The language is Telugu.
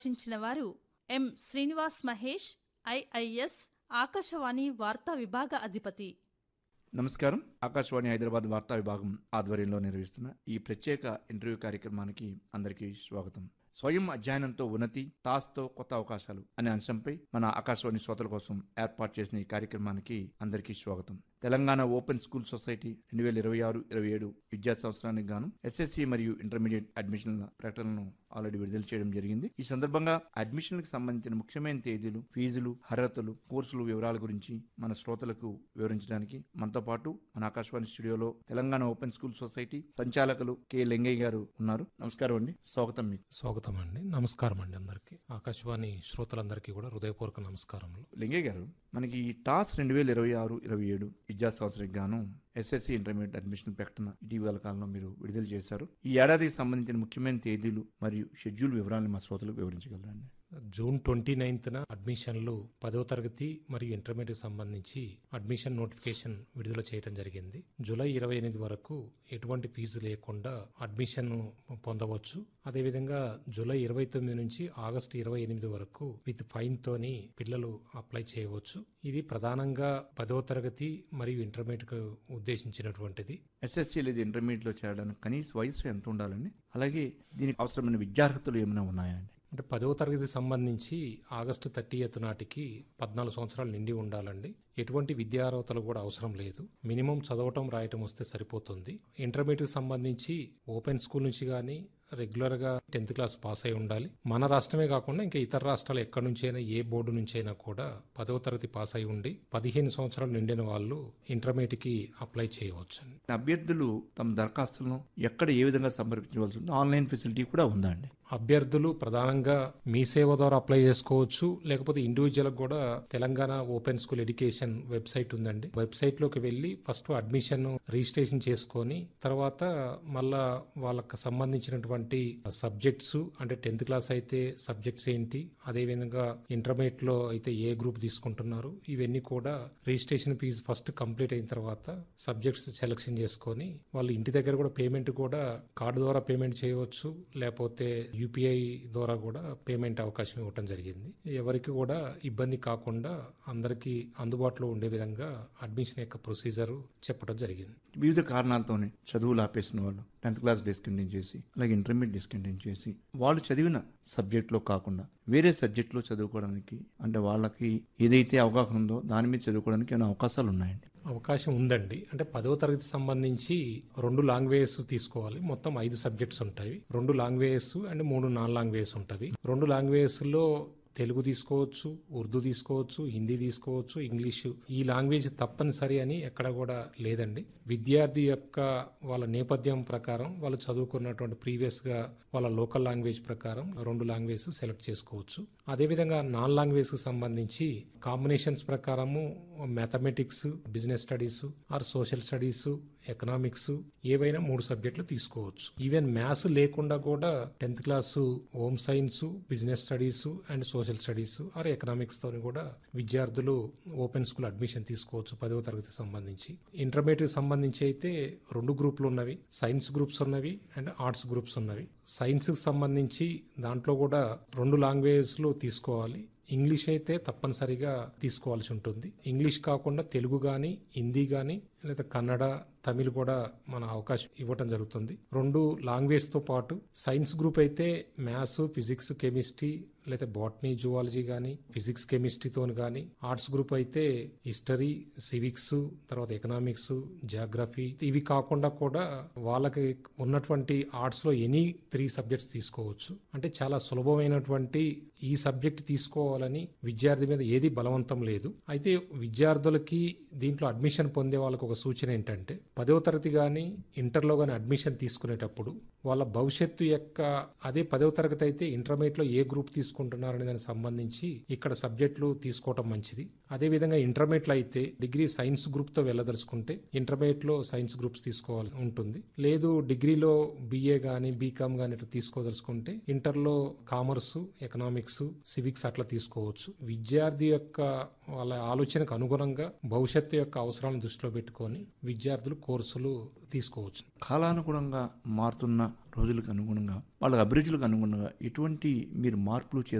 రచించిన వారు ఎం శ్రీనివాస్ మహేష్ ఐఐఎస్ ఆకాశవాణి వార్తా విభాగ అధిపతి నమస్కారం ఆకాశవాణి హైదరాబాద్ వార్తా విభాగం ఆధ్వర్యంలో నిర్వహిస్తున్న ఈ ప్రత్యేక ఇంటర్వ్యూ కార్యక్రమానికి అందరికీ స్వాగతం స్వయం అధ్యయనంతో ఉన్నతి టాస్తో కొత్త అవకాశాలు అనే అంశంపై మన ఆకాశవాణి శ్రోతల కోసం ఏర్పాటు చేసిన ఈ కార్యక్రమానికి అందరికీ స్వాగతం తెలంగాణ ఓపెన్ స్కూల్ సొసైటీ రెండు వేల ఇరవై ఆరు ఇరవై ఏడు విద్యా సంవత్సరానికి గాను ఎస్ఎస్సి మరియు ఇంటర్మీడియట్ అడ్మిషన్ల ప్రకటనలను ఆల్రెడీ విడుదల చేయడం జరిగింది ఈ సందర్భంగా అడ్మిషన్లకు సంబంధించిన ముఖ్యమైన తేదీలు ఫీజులు అర్హతలు కోర్సులు వివరాల గురించి మన శ్రోతలకు వివరించడానికి మనతో పాటు మన ఆకాశవాణి స్టూడియోలో తెలంగాణ ఓపెన్ స్కూల్ సొసైటీ సంచాలకులు కె లింగయ్య గారు ఉన్నారు నమస్కారం అండి స్వాగతం మీకు స్వాగతం అండి నమస్కారం అండి అందరికీ ఆకాశవాణి శ్రోతలందరికీ కూడా హృదయపూర్వక నమస్కారములు లింగయ్య గారు మనకి ఈ టాస్ రెండు వేల ఇరవై ఆరు ఇరవై ఏడు విద్యా సంవత్సరానికి గాను ఎస్ఎస్సి ఇంటర్మీడియట్ అడ్మిషన్ ప్రకటన ఇటీవల కాలంలో మీరు విడుదల చేశారు ఈ ఏడాదికి సంబంధించిన ముఖ్యమైన తేదీలు మరియు షెడ్యూల్ వివరాలను మా శ్రోతలకు వివరించగలరండి జూన్ ట్వంటీ నైన్త్న అడ్మిషన్లు పదో తరగతి మరియు ఇంటర్మీడియట్ సంబంధించి అడ్మిషన్ నోటిఫికేషన్ విడుదల చేయడం జరిగింది జూలై ఇరవై ఎనిమిది వరకు ఎటువంటి ఫీజు లేకుండా అడ్మిషన్ పొందవచ్చు అదేవిధంగా జూలై ఇరవై తొమ్మిది నుంచి ఆగస్టు ఇరవై ఎనిమిది వరకు విత్ ఫైన్ తోని పిల్లలు అప్లై చేయవచ్చు ఇది ప్రధానంగా పదో తరగతి మరియు ఇంటర్మీడియట్ కు ఉద్దేశించినటువంటిది ఎస్ఎస్సి లేదా ఇంటర్మీడియట్లో చేరడానికి కనీస వయసు ఎంత ఉండాలండి అలాగే దీనికి అవసరమైన విద్యార్హతలు ఏమైనా ఉన్నాయా అండి అంటే పదవ తరగతి సంబంధించి ఆగస్టు థర్టీయత్ నాటికి పద్నాలుగు సంవత్సరాలు నిండి ఉండాలండి ఎటువంటి విద్యార్హతలు కూడా అవసరం లేదు మినిమం చదవటం రాయటం వస్తే సరిపోతుంది ఇంటర్మీడియట్ సంబంధించి ఓపెన్ స్కూల్ నుంచి కానీ రెగ్యులర్ గా టెన్త్ క్లాస్ పాస్ అయి ఉండాలి మన రాష్ట్రమే కాకుండా ఇంకా ఇతర రాష్ట్రాలు ఎక్కడి నుంచి అయినా ఏ బోర్డు నుంచి అయినా కూడా పదవ తరగతి పాస్ అయి ఉండి పదిహేను సంవత్సరాలు నిండిన వాళ్ళు ఇంటర్మీడియట్ కి అప్లై చేయవచ్చు అభ్యర్థులు తమ దరఖాస్తులను ఎక్కడ ఏ విధంగా సంప్రదించవలసి ఉంది ఆన్లైన్ ఫెసిలిటీ కూడా ఉందా అండి అభ్యర్థులు ప్రధానంగా మీ సేవ ద్వారా అప్లై చేసుకోవచ్చు లేకపోతే ఇండివిజువల్ కూడా Telangana open school education website ఉందండి వెబ్సైట్ లోకి వెళ్ళి ఫస్ట్ అడ్మిషన్ రిజిస్ట్రేషన్ చేసుకొని తర్వాత మళ్ళా వాళ్ళకి సంబంధించినటువంటి సబ్జెక్ట్స్ అంటే టెన్త్ క్లాస్ అయితే సబ్జెక్ట్స్ ఏంటి అదే విధంగా ఇంటర్మీడియట్ లో అయితే ఏ గ్రూప్ తీసుకుంటున్నారు ఇవన్నీ కూడా రిజిస్ట్రేషన్ ఫీజు ఫస్ట్ కంప్లీట్ అయిన తర్వాత సబ్జెక్ట్స్ సెలెక్షన్ చేసుకొని వాళ్ళు ఇంటి దగ్గర కూడా పేమెంట్ కూడా కార్డు ద్వారా పేమెంట్ చేయవచ్చు లేకపోతే యూపీఐ ద్వారా కూడా పేమెంట్ అవకాశం ఇవ్వటం జరిగింది ఎవరికి కూడా ఇబ్బంది కాకుండా అందరికీ అందుబాటులో ఉండే విధంగా అడ్మిషన్ యొక్క ప్రొసీజర్ చెప్పడం జరిగింది వివిధ కారణాలతోనే చదువులు ఆపేసిన వాళ్ళు టెన్త్ క్లాస్ డిస్కంటిన్యూ చేసి అలాగే ఇంటర్మీడియట్ డిస్కంటిన్యూ చేసి వాళ్ళు చదివిన సబ్జెక్ట్లో కాకుండా వేరే సబ్జెక్ట్లో చదువుకోవడానికి అంటే వాళ్ళకి ఏదైతే అవగాహన ఉందో దాని మీద చదువుకోవడానికి ఏమైనా అవకాశాలు ఉన్నాయండి అవకాశం ఉందండి అంటే పదవ తరగతి సంబంధించి రెండు లాంగ్వేజెస్ తీసుకోవాలి మొత్తం ఐదు సబ్జెక్ట్స్ ఉంటాయి రెండు లాంగ్వేజెస్ అండ్ మూడు నాన్ లాంగ్వేజెస్ ఉంటాయి రెండు లాంగ్వేజెస్ లో తెలుగు తీసుకోవచ్చు ఉర్దూ తీసుకోవచ్చు హిందీ తీసుకోవచ్చు ఇంగ్లీషు ఈ లాంగ్వేజ్ తప్పనిసరి అని ఎక్కడ కూడా లేదండి విద్యార్థి యొక్క వాళ్ళ నేపథ్యం ప్రకారం వాళ్ళు చదువుకున్నటువంటి ప్రీవియస్ గా వాళ్ళ లోకల్ లాంగ్వేజ్ ప్రకారం రెండు లాంగ్వేజ్ సెలెక్ట్ చేసుకోవచ్చు అదేవిధంగా నాన్ లాంగ్వేజ్ కు సంబంధించి కాంబినేషన్స్ ప్రకారము mathematics business studies or social studies economics ఏవైనా మూడు సబ్జెక్టులు తీసుకోవచ్చు ఈవెన్ మ్యాథ్స్ లేకుండా కూడా tenth class home science business studies and social studies or economics తోని కూడా విద్యార్థులు ఓపెన్ స్కూల్ అడ్మిషన్ తీసుకోవచ్చు పదవ తరగతి సంబంధించి ఇంటర్మీడియట్ సంబంధించి అయితే రెండు గ్రూపులు ఉన్నవి సైన్స్ గ్రూప్స్ ఉన్నవి అండ్ ఆర్ట్స్ గ్రూప్స్ ఉన్నవి సైన్స్ కి సంబంధించి దాంట్లో కూడా రెండు లాంగ్వేజెస్ లో తీసుకోవాలి ఇంగ్లీష్ అయితే తప్పనిసరిగా తీసుకోవాల్సి ఉంటుంది ఇంగ్లీష్ కాకుండా తెలుగు కానీ హిందీ కానీ లేదా కన్నడ తమిళ్ కూడా మన అవకాశం ఇవ్వటం జరుగుతుంది రెండు లాంగ్వేజ్ తో పాటు సైన్స్ గ్రూప్ అయితే మ్యాథ్స్ ఫిజిక్స్ కెమిస్ట్రీ లేదా బాటనీ జువాలజీ కానీ ఫిజిక్స్ కెమిస్ట్రీతో కానీ ఆర్ట్స్ గ్రూప్ అయితే హిస్టరీ సివిక్స్ తర్వాత ఎకనామిక్స్ జాగ్రఫీ ఇవి కాకుండా కూడా వాళ్ళకి ఉన్నటువంటి ఆర్ట్స్ లో ఎనీ త్రీ సబ్జెక్ట్స్ తీసుకోవచ్చు అంటే చాలా సులభమైనటువంటి ఈ సబ్జెక్ట్ తీసుకోవాలని విద్యార్థి మీద ఏది బలవంతం లేదు అయితే విద్యార్థులకి దీంట్లో అడ్మిషన్ పొందే వాళ్ళకు ఒక సూచన ఏంటంటే పదవ తరగతి కానీ ఇంటర్లో కానీ అడ్మిషన్ తీసుకునేటప్పుడు వాళ్ళ భవిష్యత్తు యొక్క అదే పదవ తరగతి అయితే ఇంటర్మీడియట్ లో ఏ గ్రూప్ తీసుకుంటున్నారనే దానికి సంబంధించి ఇక్కడ సబ్జెక్టులు తీసుకోవటం మంచిది అదే విధంగా ఇంటర్మీడియట్ లో అయితే డిగ్రీ సైన్స్ గ్రూప్ తో వెళ్ళదలుచుకుంటే ఇంటర్మీడియట్ లో సైన్స్ గ్రూప్స్ తీసుకోవాలి ఉంటుంది లేదు డిగ్రీలో బిఏ గానీ బీకామ్ గానీ ఇట్లా తీసుకోదలుచుకుంటే ఇంటర్ లో కామర్స్ ఎకనామిక్స్ సివిక్స్ అట్లా తీసుకోవచ్చు విద్యార్థి యొక్క వాళ్ళ ఆలోచనకు అనుగుణంగా భవిష్యత్తు యొక్క అవసరాలను దృష్టిలో పెట్టుకొని విద్యార్థులు కోర్సులు తీసుకోవచ్చు కాలానుగుణంగా మారుతున్న రోజులకు అనుగుణంగా వాళ్ళ అభిరుచులకు అనుగుణంగా ఎటువంటి మీరు మార్పులు